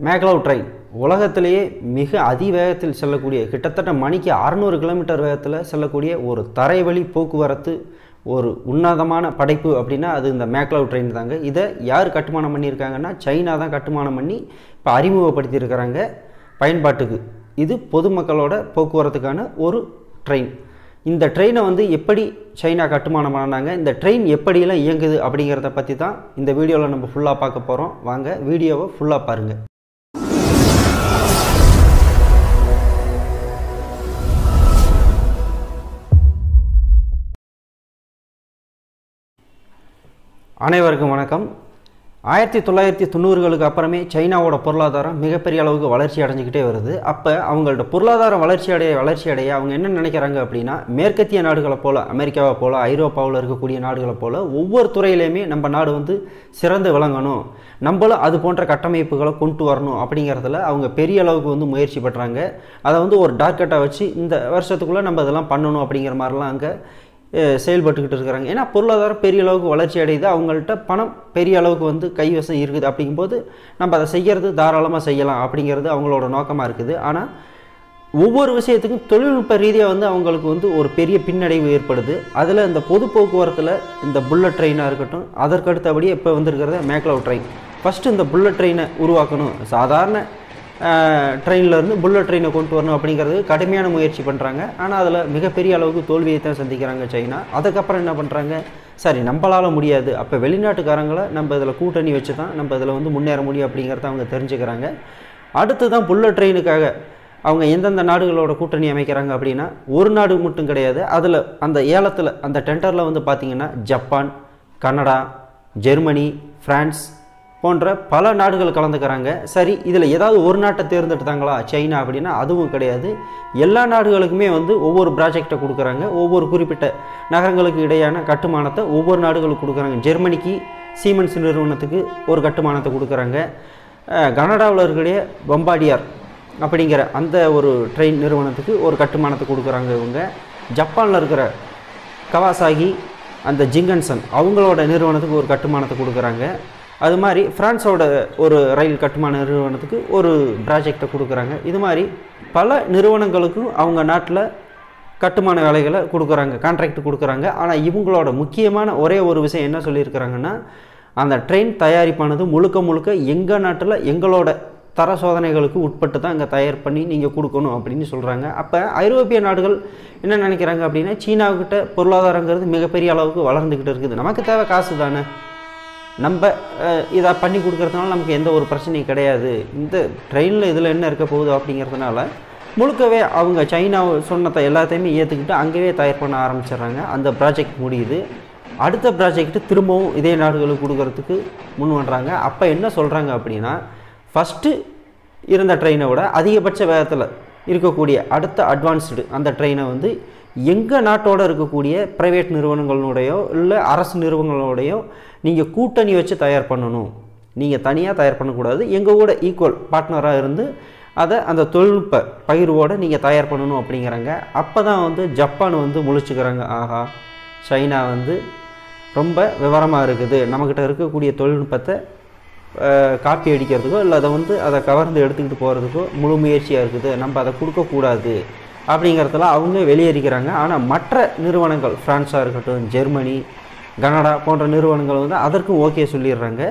maglev train உலகத்திலேயே மிக அதிவேகத்தில் செல்லக்கூடிய கிட்டத்தட்ட மணிக்கு அறநூறு கிலோமீட்டர் வேகத்தில் செல்லக்கூடிய ஒரு தரைவழி போக்குவரத்து ஒரு உன்னதமான படைப்பு அப்படின்னா அது இந்த மேக்லவ் ட்ரெயின் தாங்க இதை யார் கட்டுமானம் பண்ணியிருக்காங்கன்னா சைனா தான் கட்டுமானம் பண்ணி இப்போ அறிமுகப்படுத்தியிருக்கிறாங்க பயன்பாட்டுக்கு இது பொதுமக்களோட போக்குவரத்துக்கான ஒரு ட்ரெயின் இந்த ட்ரெயினை வந்து எப்படி சைனா கட்டுமானம் பண்ணாங்க இந்த ட்ரெயின் எப்படியெல்லாம் இயங்குது அப்படிங்கிறத பற்றி தான் இந்த வீடியோவில் நம்ம ஃபுல்லாக பார்க்க போகிறோம் வாங்க வீடியோவை ஃபுல்லாக பாருங்கள் அனைவருக்கும் வணக்கம் ஆயிரத்தி தொள்ளாயிரத்தி தொண்ணூறுகளுக்கு அப்புறமே சைனாவோட பொருளாதாரம் மிகப்பெரிய அளவுக்கு வளர்ச்சி அடைஞ்சிக்கிட்டே வருது அப்போ அவங்களோட பொருளாதாரம் வளர்ச்சி அடைய வளர்ச்சி அடைய அவங்க என்ன நினைக்கிறாங்க அப்படின்னா மேற்கத்திய நாடுகளை போல் அமெரிக்காவை போல் ஐரோப்பாவில் இருக்கக்கூடிய நாடுகளை போல் ஒவ்வொரு துறையிலையுமே நம்ம நாடு வந்து சிறந்து விளங்கணும் நம்மளும் அது போன்ற கட்டமைப்புகளை கொண்டு வரணும் அப்படிங்கிறதுல அவங்க பெரிய அளவுக்கு வந்து முயற்சி பண்ணுறாங்க அதை வந்து ஒரு டார்கெட்டாக வச்சு இந்த வருஷத்துக்குள்ளே நம்ம இதெல்லாம் பண்ணணும் அப்படிங்கிற மாதிரிலாம் அங்கே செயல்பட்டுக்கிட்டு இருக்கிறாங்க ஏன்னா பொருளாதாரம் பெரிய அளவுக்கு வளர்ச்சி அடையுது அவங்கள்ட்ட பணம் பெரிய அளவுக்கு வந்து கைவசம் இருக்குது அப்படிங்கும்போது நம்ம அதை செய்கிறது தாராளமாக செய்யலாம் அப்படிங்கிறது அவங்களோட நோக்கமாக இருக்குது ஆனால் ஒவ்வொரு விஷயத்துக்கும் தொழில்நுட்ப ரீதியாக வந்து அவங்களுக்கு வந்து ஒரு பெரிய பின்னடைவு ஏற்படுது அதில் இந்த பொது போக்குவரத்தில் இந்த புல்லட் ட்ரெயினாக இருக்கட்டும் அதற்கு அடுத்தபடியே இப்போ வந்திருக்கிறது மேக்லவ் ட்ரெயின் ஃபஸ்ட்டு இந்த புல்லட் ட்ரெயினை உருவாக்கணும் சாதாரண ட்ரெயின்லேருந்து புல்லட் ட்ரெயினை கொண்டு வரணும் அப்படிங்கிறது கடுமையான முயற்சி பண்ணுறாங்க ஆனால் அதில் மிகப்பெரிய அளவுக்கு தோல்வியை தான் சந்திக்கிறாங்க சைனா அதுக்கப்புறம் என்ன பண்ணுறாங்க சரி நம்மளால் முடியாது அப்போ வெளிநாட்டுக்காரங்களை நம்ம இதில் கூட்டணி வச்சு தான் நம்ம இதில் வந்து முன்னேற முடியும் அப்படிங்கிறத அவங்க தெரிஞ்சுக்கிறாங்க அடுத்து தான் புல்லட் ட்ரெயினுக்காக அவங்க எந்தெந்த நாடுகளோட கூட்டணி அமைக்கிறாங்க அப்படின்னா ஒரு நாடு மட்டும் கிடையாது அதில் அந்த ஏலத்தில் அந்த டெண்டரில் வந்து பார்த்திங்கன்னா ஜப்பான் கனடா ஜெர்மனி ஃப்ரான்ஸ் போன்ற பல நாடுகள் கலந்துக்கிறாங்க சரி இதில் ஏதாவது ஒரு நாட்டை தேர்ந்தெடுத்தாங்களா சைனா அப்படின்னா அதுவும் கிடையாது எல்லா நாடுகளுக்குமே வந்து ஒவ்வொரு ப்ராஜெக்டை கொடுக்குறாங்க ஒவ்வொரு குறிப்பிட்ட நகரங்களுக்கு இடையான கட்டுமானத்தை ஒவ்வொரு நாடுகளுக்கு கொடுக்குறாங்க ஜெர்மனிக்கு சீமென்ஸ் நிறுவனத்துக்கு ஒரு கட்டுமானத்தை கொடுக்குறாங்க கனடாவில் இருக்கக்கூடிய பம்பாடியார் அப்படிங்கிற அந்த ஒரு ட்ரெயின் நிறுவனத்துக்கு ஒரு கட்டுமானத்தை கொடுக்குறாங்க இவங்க ஜப்பானில் இருக்கிற கவாசாகி அந்த ஜிங்கன்சன் அவங்களோட நிறுவனத்துக்கு ஒரு கட்டுமானத்தை கொடுக்குறாங்க அது மாதிரி ஃப்ரான்ஸோட ஒரு ரயில் கட்டுமான நிறுவனத்துக்கு ஒரு ப்ராஜெக்டை கொடுக்குறாங்க இது மாதிரி பல நிறுவனங்களுக்கும் அவங்க நாட்டில் கட்டுமான வேலைகளை கொடுக்குறாங்க கான்ட்ராக்ட் கொடுக்குறாங்க ஆனால் இவங்களோட முக்கியமான ஒரே ஒரு விஷயம் என்ன சொல்லியிருக்கிறாங்கன்னா அந்த ட்ரெயின் தயாரிப்பானது முழுக்க முழுக்க எங்கள் நாட்டில் எங்களோட தர சோதனைகளுக்கு உட்பட்டு தான் இங்கே தயார் பண்ணி நீங்கள் கொடுக்கணும் அப்படின்னு சொல்கிறாங்க அப்போ ஐரோப்பிய நாடுகள் என்ன நினைக்கிறாங்க அப்படின்னா சீனாவுக்கிட்ட பொருளாதாரங்கிறது மிகப்பெரிய அளவுக்கு வளர்ந்துக்கிட்டு இருக்குது நமக்கு தேவை காசு தானே நம்ம இதை பண்ணி கொடுக்குறதுனால நமக்கு எந்த ஒரு பிரச்சனையும் கிடையாது இந்த ட்ரெயினில் இதில் என்ன இருக்க போகுது அப்படிங்கிறதுனால முழுக்கவே அவங்க சைனா சொன்னதை எல்லாத்தையுமே ஏற்றுக்கிட்டு அங்கேயே தயார் பண்ண ஆரம்பிச்சிடுறாங்க அந்த ப்ராஜெக்ட் முடியுது அடுத்த ப்ராஜெக்ட் திரும்பவும் இதே நாடுகளுக்கு கொடுக்கறதுக்கு முன் பண்ணுறாங்க அப்போ என்ன சொல்கிறாங்க அப்படின்னா ஃபஸ்ட்டு இருந்த ட்ரெயினை விட அதிகபட்ச வேகத்தில் இருக்கக்கூடிய அடுத்த அட்வான்ஸ்டு அந்த ட்ரெயினை வந்து எங்கள் நாட்டோட இருக்கக்கூடிய ப்ரைவேட் நிறுவனங்களுடையோ இல்லை அரசு நிறுவனங்களோடையோ நீங்கள் கூட்டணி வச்சு தயார் பண்ணணும் நீங்கள் தனியாக தயார் பண்ணக்கூடாது எங்கள் கூட ஈக்குவல் பார்ட்னராக இருந்து அதை அந்த தொழில்நுட்ப பகிர்வோடு நீங்கள் தயார் பண்ணணும் அப்படிங்கிறாங்க அப்போ தான் வந்து ஜப்பான் வந்து முழிச்சுக்கிறாங்க ஆஹா சைனா வந்து ரொம்ப விவரமாக இருக்குது நம்மக்கிட்ட இருக்கக்கூடிய தொழில்நுட்பத்தை காப்பி அடிக்கிறதுக்கோ இல்லை அதை வந்து அதை கவர்ந்து எடுத்துக்கிட்டு போகிறதுக்கோ முழு முயற்சியாக இருக்குது நம்ம அதை கொடுக்கக்கூடாது அப்படிங்கிறதுல அவங்க வெளியேறிக்கிறாங்க ஆனால் மற்ற நிறுவனங்கள் ஃப்ரான்ஸாக இருக்கட்டும் ஜெர்மனி கனடா போன்ற நிறுவனங்கள் வந்து அதற்கும் ஓகே சொல்லிடுறாங்க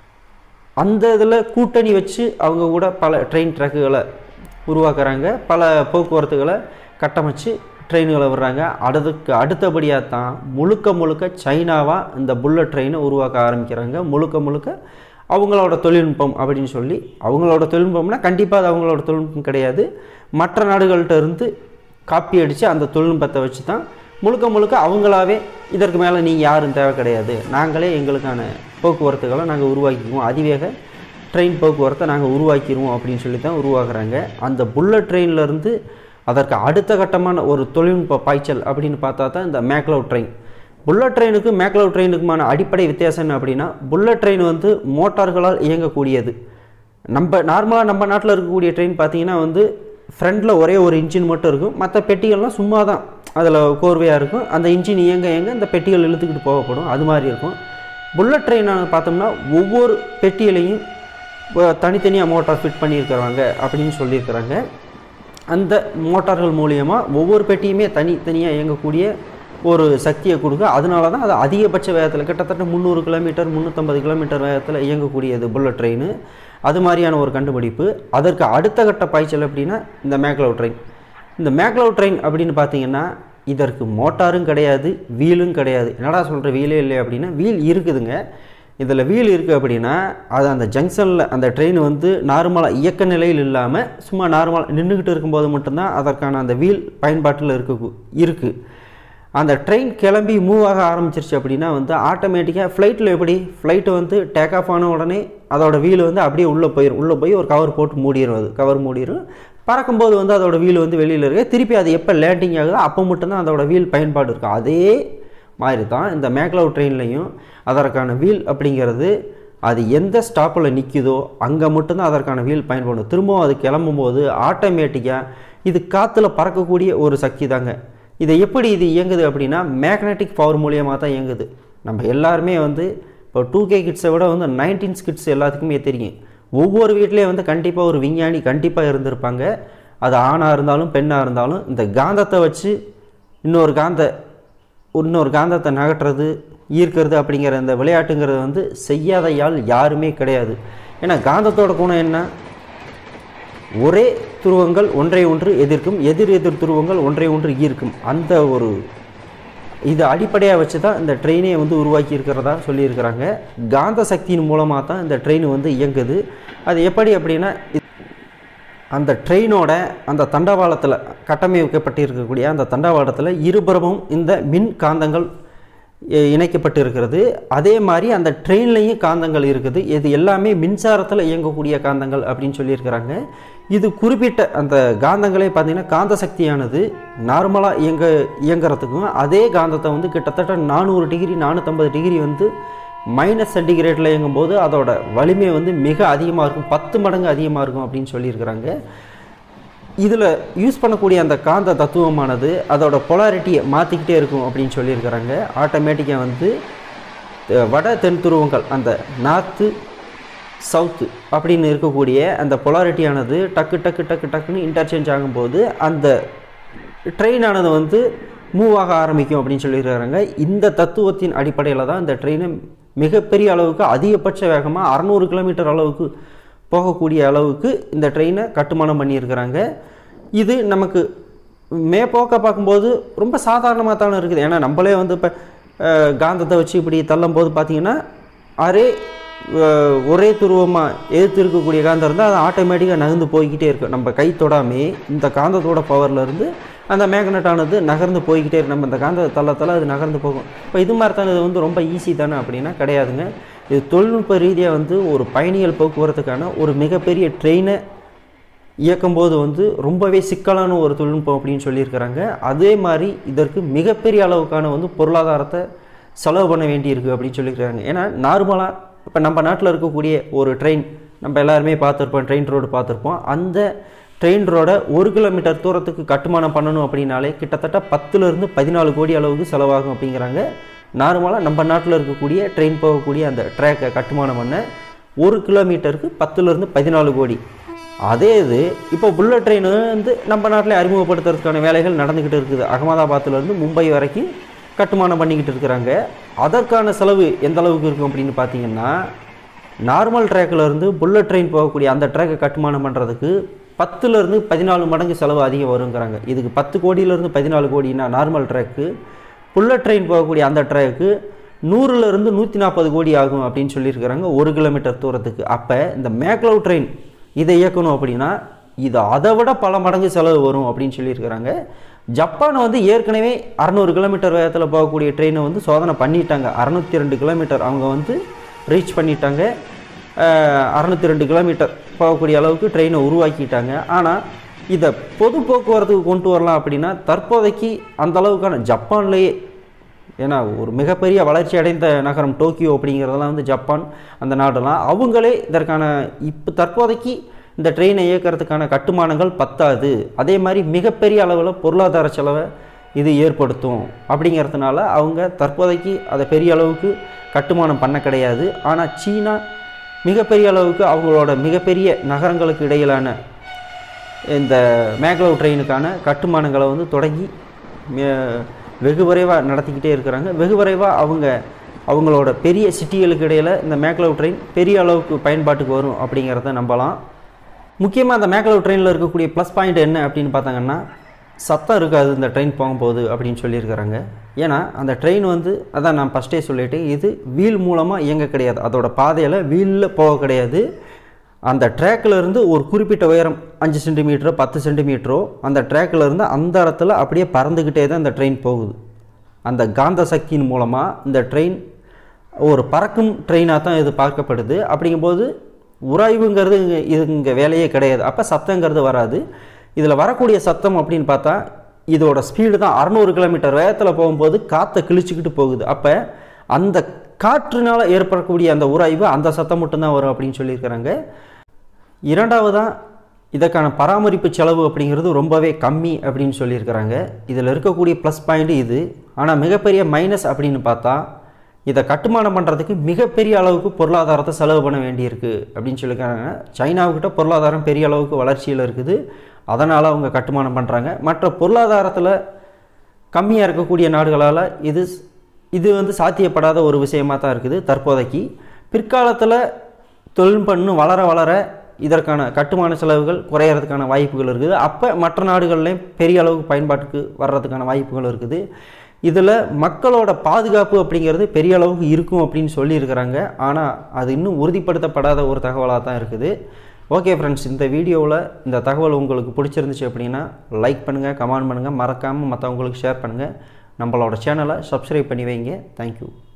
அந்த இதில் கூட்டணி வச்சு அவங்க கூட பல ட்ரெயின் ட்ரக்குகளை உருவாக்குறாங்க பல போக்குவரத்துகளை கட்டமைச்சு ட்ரெயின்களை விடுறாங்க அதுக்கு அடுத்தபடியாக தான் முழுக்க முழுக்க சைனாவாக இந்த புல்லட் ட்ரெயினை உருவாக்க ஆரம்பிக்கிறாங்க முழுக்க முழுக்க அவங்களோட தொழில்நுட்பம் அப்படின்னு சொல்லி அவங்களோட தொழில்நுட்பம்னா கண்டிப்பாக அது அவங்களோட தொழில்நுட்பம் கிடையாது மற்ற நாடுகள்கிட்ட இருந்து காப்பி அடித்து அந்த தொழில்நுட்பத்தை வச்சு தான் முழுக்க முழுக்க அவங்களாவே இதற்கு மேலே நீங்கள் யாரும் தேவை கிடையாது நாங்களே எங்களுக்கான போக்குவரத்துகளை நாங்கள் உருவாக்கிக்குவோம் அதிவேக ட்ரெயின் போக்குவரத்தை நாங்கள் உருவாக்கிடுவோம் அப்படின்னு சொல்லி தான் உருவாக்குறாங்க அந்த புல்லட் ட்ரெயின்லேருந்து அதற்கு அடுத்த கட்டமான ஒரு தொழில்நுட்ப பாய்ச்சல் அப்படின்னு பார்த்தா தான் இந்த மேக்லவ் ட்ரெயின் புல்லட் ட்ரெயினுக்கு மேக்லவ் ட்ரெயினுக்குமான அடிப்படை வித்தியாசம் என்ன அப்படின்னா புல்லட் ட்ரெயின் வந்து மோட்டார்களால் இயங்கக்கூடியது நம்ம நார்மலாக நம்ம நாட்டில் இருக்கக்கூடிய ட்ரெயின் பார்த்தீங்கன்னா வந்து ஃப்ரண்டில் ஒரே ஒரு இன்ஜின் மட்டும் இருக்கும் மற்ற பெட்டிகள்லாம் சும்மா தான் அதில் கோர்வையாக இருக்கும் அந்த இன்ஜின் இயங்க இயங்க இந்த பெட்டிகள் இழுத்துக்கிட்டு போகப்படும் அது மாதிரி இருக்கும் புல்லட் ட்ரெயின் பார்த்தோம்னா ஒவ்வொரு பெட்டியிலையும் இப்போ தனித்தனியாக மோட்டார் ஃபிட் பண்ணியிருக்கிறாங்க அப்படின்னு சொல்லியிருக்கிறாங்க அந்த மோட்டார்கள் மூலியமாக ஒவ்வொரு பெட்டியுமே தனித்தனியாக இயங்கக்கூடிய ஒரு சக்தியை கொடுக்க அதனால தான் அது அதிகபட்ச வேகத்தில் கிட்டத்தட்ட முந்நூறு கிலோமீட்டர் முந்நூற்றம்பது கிலோமீட்டர் வேகத்தில் இயங்கக்கூடியது புல்லட் ட்ரெயின் அது மாதிரியான ஒரு கண்டுபிடிப்பு அதற்கு அடுத்த கட்ட பாய்ச்சல் அப்படின்னா இந்த மேக்லவ் ட்ரெயின் இந்த மேக்லவ் ட்ரெயின் அப்படின்னு பார்த்தீங்கன்னா இதற்கு மோட்டாரும் கிடையாது வீலும் கிடையாது என்னடா சொல்கிற வீலே இல்லை அப்படின்னா வீல் இருக்குதுங்க இதில் வீல் இருக்குது அப்படின்னா அது அந்த ஜங்ஷனில் அந்த ட்ரெயின் வந்து நார்மலாக இயக்க நிலையில் இல்லாமல் சும்மா நார்மலாக நின்றுக்கிட்டு இருக்கும்போது மட்டும்தான் அதற்கான அந்த வீல் பயன்பாட்டில் இருக்கு இருக்குது அந்த ட்ரெயின் கிளம்பி மூவ் ஆக ஆரம்பிச்சிருச்சு அப்படின்னா வந்து ஆட்டோமேட்டிக்காக ஃப்ளைட்டில் எப்படி ஃப்ளைட்டு வந்து டேக் ஆஃப் ஆன உடனே அதோட வீல் வந்து அப்படியே உள்ளே போயிடும் உள்ளே போய் ஒரு கவர் போட்டு மூடிடும் அது கவர் மூடிடும் பறக்கும்போது வந்து அதோட வீல் வந்து வெளியில் இருக்கு திருப்பி அது எப்போ லேண்டிங் ஆகுதோ அப்போ மட்டும்தான் அதோட வீல் பயன்பாடு இருக்கும் அதே மாதிரி தான் இந்த மேக்லவ் ட்ரெயின்லையும் அதற்கான வீல் அப்படிங்கிறது அது எந்த ஸ்டாப்பில் நிற்குதோ அங்கே மட்டும்தான் அதற்கான வீல் பயன்படும் திரும்பவும் அது கிளம்பும்போது ஆட்டோமேட்டிக்காக இது காற்றுல பறக்கக்கூடிய ஒரு சக்தி தாங்க இதை எப்படி இது இயங்குது அப்படின்னா மேக்னெட்டிக் பவர் மூலியமாக தான் இயங்குது நம்ம எல்லாருமே வந்து இப்போ டூ கே கிட்ஸை விட வந்து நைன்டீன்ஸ் கிட்ஸ் எல்லாத்துக்குமே தெரியும் ஒவ்வொரு வீட்லேயும் வந்து கண்டிப்பாக ஒரு விஞ்ஞானி கண்டிப்பாக இருந்திருப்பாங்க அது ஆணாக இருந்தாலும் பெண்ணாக இருந்தாலும் இந்த காந்தத்தை வச்சு இன்னொரு காந்த இன்னொரு காந்தத்தை நகட்டுறது ஈர்க்கிறது அப்படிங்கிற இந்த விளையாட்டுங்கிறது வந்து செய்யாத யாள் யாருமே கிடையாது ஏன்னா காந்தத்தோட குணம் என்ன ஒரே துருவங்கள் ஒன்றை ஒன்று எதிர்க்கும் எதிர் எதிர் துருவங்கள் ஒன்றை ஒன்று ஈர்க்கும் அந்த ஒரு இது அடிப்படையாக வச்சு தான் இந்த ட்ரெயினை வந்து உருவாக்கி இருக்கிறதா சொல்லியிருக்கிறாங்க காந்த சக்தியின் மூலமாக தான் இந்த ட்ரெயின் வந்து இயங்குது அது எப்படி அப்படின்னா இது- அந்த ட்ரெயினோட அந்த தண்டவாளத்தில் கட்டமைக்கப்பட்டு இருக்கக்கூடிய அந்த தண்டவாளத்தில் இருபுறமும் இந்த மின் காந்தங்கள் இ- இணைக்கப்பட்டு இருக்கிறது அதே மாதிரி அந்த ட்ரெயின்லேயும் காந்தங்கள் இருக்குது இது எல்லாமே மின்சாரத்தில் இயங்கக்கூடிய காந்தங்கள் அப்படின்னு சொல்லியிருக்கிறாங்க இது குறிப்பிட்ட அந்த காந்தங்களே பார்த்தீங்கன்னா காந்த சக்தியானது நார்மலாக இயங்க இயங்குறதுக்கும் அதே காந்தத்தை வந்து கிட்டத்தட்ட நானூறு டிகிரி நானூற்றம்பது டிகிரி வந்து மைனஸ் சென்டிகிரேட்டில் இயங்கும்போது அதோட வலிமை வந்து மிக அதிகமாக இருக்கும் பத்து மடங்கு அதிகமாக இருக்கும் அப்படின்னு சொல்லியிருக்கிறாங்க இதில் யூஸ் பண்ணக்கூடிய அந்த காந்த தத்துவமானது அதோட பொலாரிட்டியை மாற்றிக்கிட்டே இருக்கும் அப்படின்னு சொல்லியிருக்கிறாங்க ஆட்டோமேட்டிக்காக வந்து அஹ், வட தென் துருவங்கள் அந்த நார்த்து சவுத்து அப்படின்னு இருக்கக்கூடிய அந்த பொலாரிட்டியானது டக்கு டக்கு டக்கு டக்குன்னு இன்டர்சேஞ்ச் ஆகும்போது அந்த ட்ரெயினானது வந்து மூவ் ஆக ஆரம்பிக்கும் அப்படின்னு சொல்லியிருக்கிறாங்க இந்த தத்துவத்தின் அடிப்படையில் தான் இந்த ட்ரெயினை மிகப்பெரிய அளவுக்கு அதிகபட்ச வேகமாக அறநூறு கிலோமீட்டர் அளவுக்கு போகக்கூடிய அளவுக்கு இந்த ட்ரெயினை கட்டுமானம் பண்ணியிருக்கிறாங்க இது நமக்கு மேப்போக்க பார்க்கும்போது ரொம்ப சாதாரணமாக தானே இருக்குது ஏன்னா நம்மளே வந்து இப்போ காந்தத்தை வச்சு இப்படி தள்ளும் போது பார்த்தீங்கன்னா அரே அஹ், ஒரே துருவமாக எதிர்த்து இருக்கக்கூடிய காந்தம் இருந்தால் அது ஆட்டோமேட்டிக்காக நகர்ந்து போய்கிட்டே இருக்கும் நம்ம கை தொடாமே இந்த காந்தத்தோட பவர்ல இருந்து அந்த மேக்னெட் ஆனது நகர்ந்து போய்கிட்டே இருக்கு நம்ம இந்த காந்த தள்ள தள்ள அது நகர்ந்து போகும் இப்போ இது மாதிரி தானே இது வந்து ரொம்ப ஈஸி தானே அப்படின்னா கிடையாதுங்க இது தொழில்நுட்ப ரீதியாக வந்து ஒரு பயணிகள் போக்குவரத்துக்கான ஒரு மிகப்பெரிய ட்ரெயினை இயக்கும்போது வந்து ரொம்பவே சிக்கலான ஒரு தொழில்நுட்பம் அப்படின்னு சொல்லியிருக்கிறாங்க அதே மாதிரி இதற்கு மிகப்பெரிய அளவுக்கான வந்து பொருளாதாரத்தை செலவு பண்ண வேண்டியிருக்கு அப்படின்னு சொல்லியிருக்கிறாங்க ஏன்னா நார்மலாக இப்போ நம்ம நாட்டில் இருக்கக்கூடிய ஒரு ட்ரெயின் நம்ம எல்லாருமே பார்த்துருப்போம் ட்ரெயின் ரோடு பார்த்துருப்போம் அந்த ட்ரெயின் ரோட ஒரு கிலோமீட்டர் தூரத்துக்கு கட்டுமானம் பண்ணணும் அப்படின்னாலே கிட்டத்தட்ட பத்துலேருந்து பதினாலு கோடி அளவுக்கு செலவாகும் அப்படிங்கிறாங்க நார்மலாக நம்ம நாட்டில் இருக்கக்கூடிய ட்ரெயின் போகக்கூடிய அந்த ட்ராக்கை கட்டுமானம் பண்ண ஒரு கிலோமீட்டருக்கு பத்துலேருந்து பதினாலு கோடி அதே இது இப்போ புல்லட் ட்ரெயின் வந்து நம்ம நாட்டில் அறிமுகப்படுத்துறதுக்கான வேலைகள் நடந்துக்கிட்டு இருக்குது அகமதாபாத்துலேருந்து மும்பை வரைக்கும் கட்டுமானம் பண்ணிக்கிட்டு இருக்கிறாங்க அதற்கான செலவு எந்த அளவுக்கு இருக்கும் அப்படின்னு பார்த்தீங்கன்னா நார்மல் ட்ராக்ல இருந்து புல்லட் ட்ரெயின் போகக்கூடிய அந்த ட்ராக்கை கட்டுமானம் பண்ணுறதுக்கு பத்துலேருந்து பதினாலு மடங்கு செலவு அதிகம் வருங்கிறாங்க இதுக்கு பத்து கோடியிலேருந்து பதினாலு கோடினா நார்மல் ட்ராக்கு புல்லட் ட்ரெயின் போகக்கூடிய அந்த ட்ராக்கு நூறுலேருந்து நூற்றி நாற்பது கோடி ஆகும் அப்படின்னு சொல்லியிருக்கிறாங்க ஒரு கிலோமீட்டர் தூரத்துக்கு அப்போ இந்த மேக்லவ் ட்ரெயின் இதை இயக்கணும் அப்படின்னா இது அதை விட பல மடங்கு செலவு வரும் அப்படின்னு சொல்லியிருக்கிறாங்க ஜப்பான் வந்து ஏற்கனவே அறநூறு கிலோமீட்டர் வேகத்தில் போகக்கூடிய ட்ரெயினை வந்து சோதனை பண்ணிட்டாங்க அறநூற்றி ரெண்டு கிலோமீட்டர் அவங்க வந்து ரீச் பண்ணிட்டாங்க அறநூற்றி ரெண்டு கிலோமீட்டர் போகக்கூடிய அளவுக்கு ட்ரெயினை உருவாக்கிட்டாங்க ஆனால் இதை பொது போக்குவரத்துக்கு கொண்டு வரலாம் அப்படின்னா தற்போதைக்கு அந்த அளவுக்கான ஜப்பான்லேயே ஏன்னா ஒரு மிகப்பெரிய வளர்ச்சி அடைந்த நகரம் டோக்கியோ அப்படிங்கிறதெல்லாம் வந்து ஜப்பான் அந்த நாடெல்லாம் அவங்களே இதற்கான இப்போ தற்போதைக்கு இந்த ட்ரெயினை இயக்கிறதுக்கான கட்டுமானங்கள் பத்தாது அதே மாதிரி மிகப்பெரிய அளவில் பொருளாதார செலவை இது ஏற்படுத்தும் அப்படிங்கிறதுனால அவங்க தற்போதைக்கு அதை பெரிய அளவுக்கு கட்டுமானம் பண்ண கிடையாது ஆனால் சீனா மிகப்பெரிய அளவுக்கு அவங்களோட மிகப்பெரிய நகரங்களுக்கு இடையிலான இந்த மேக்லவ் ட்ரெயினுக்கான கட்டுமானங்களை வந்து தொடங்கி மே- வெகு விரைவாக நடத்திக்கிட்டே இருக்கிறாங்க வெகு விரைவாக அவங்க அவங்களோட பெரிய சிட்டிகளுக்கு இடையில் இந்த மேக்லவ் ட்ரெயின் பெரிய அளவுக்கு பயன்பாட்டுக்கு வரும் அப்படிங்கிறத நம்பலாம் முக்கியமாக அந்த மேக்லவ் ட்ரெயினில் இருக்கக்கூடிய ப்ளஸ் பாயிண்ட் என்ன அப்படின்னு பார்த்தாங்கன்னா சத்தம் இருக்காது இந்த ட்ரெயின் போகும்போது அப்படின்னு சொல்லியிருக்கிறாங்க ஏன்னா அந்த ட்ரெயின் வந்து அதான் நான் ஃபஸ்ட்டே சொல்லிட்டேன் இது வீல் மூலமாக இயங்க கிடையாது அதோட பாதையில் வீலில் போக கிடையாது அந்த ட்ராக்ல இருந்து ஒரு குறிப்பிட்ட உயரம் அஞ்சு சென்டிமீட்டரோ பத்து சென்டிமீட்டரோ அந்த ட்ராக்ல இருந்து அந்த இடத்துல அப்படியே பறந்துக்கிட்டே தான் இந்த ட்ரெயின் போகுது அந்த காந்த சக்தியின் மூலமாக இந்த ட்ரெயின் ஒரு பறக்கும் ட்ரெயினாக தான் இது பார்க்கப்படுது அப்படிங்கும்போது உராய்வுங்கிறது இங்க- இது இங்கே வேலையே கிடையாது அப்போ சத்தங்கிறது வராது இதில் வரக்கூடிய சத்தம் அப்படின்னு பார்த்தா இதோட ஸ்பீடு தான் அறநூறு கிலோமீட்டர் வேகத்தில் போகும்போது காற்றை கிழிச்சிக்கிட்டு போகுது அப்போ அந்த காற்றுனால ஏற்படக்கூடிய அந்த உராய்வு அந்த சத்தம் மட்டும்தான் வரும் அப்படின்னு சொல்லியிருக்கிறாங்க இரண்டாவதாக இதற்கான பராமரிப்பு செலவு அப்படிங்கிறது ரொம்பவே கம்மி அப்படின்னு சொல்லியிருக்கிறாங்க இதில் இருக்கக்கூடிய ப்ளஸ் பாயிண்ட் இது ஆனால் மிகப்பெரிய மைனஸ் அப்படின்னு பார்த்தா இதை கட்டுமானம் பண்ணுறதுக்கு மிகப்பெரிய அளவுக்கு பொருளாதாரத்தை செலவு பண்ண வேண்டியிருக்கு அப்படின்னு சொல்லியிருக்காங்க சைனாவுக்கிட்ட பொருளாதாரம் பெரிய அளவுக்கு வளர்ச்சியில் இருக்குது அதனால் அவங்க கட்டுமானம் பண்ணுறாங்க மற்ற பொருளாதாரத்தில் கம்மியாக இருக்கக்கூடிய நாடுகளால் இது இது வந்து சாத்தியப்படாத ஒரு விஷயமா தான் இருக்குது தற்போதைக்கு பிற்காலத்தில் தொழில்நுட்பம் இன்னும் வளர வளர இதற்கான கட்டுமான செலவுகள் குறையறதுக்கான வாய்ப்புகள் இருக்குது அப்போ மற்ற நாடுகள்லையும் பெரிய அளவுக்கு பயன்பாட்டுக்கு வர்றதுக்கான வாய்ப்புகள் இருக்குது இதில் மக்களோட பாதுகாப்பு அப்படிங்கிறது பெரிய அளவுக்கு இருக்கும் அப்படின்னு சொல்லியிருக்கிறாங்க ஆனால் அது இன்னும் உறுதிப்படுத்தப்படாத ஒரு தகவலாக தான் இருக்குது ஓகே ஃப்ரெண்ட்ஸ் இந்த வீடியோவில் இந்த தகவல் உங்களுக்கு பிடிச்சிருந்துச்சு அப்படின்னா லைக் பண்ணுங்கள் கமெண்ட் பண்ணுங்கள் மறக்காமல் மற்றவங்களுக்கு ஷேர் பண்ணுங்கள் நம்மளோட சேனலை சப்ஸ்கிரைப் பண்ணி வைங்க தேங்க்யூ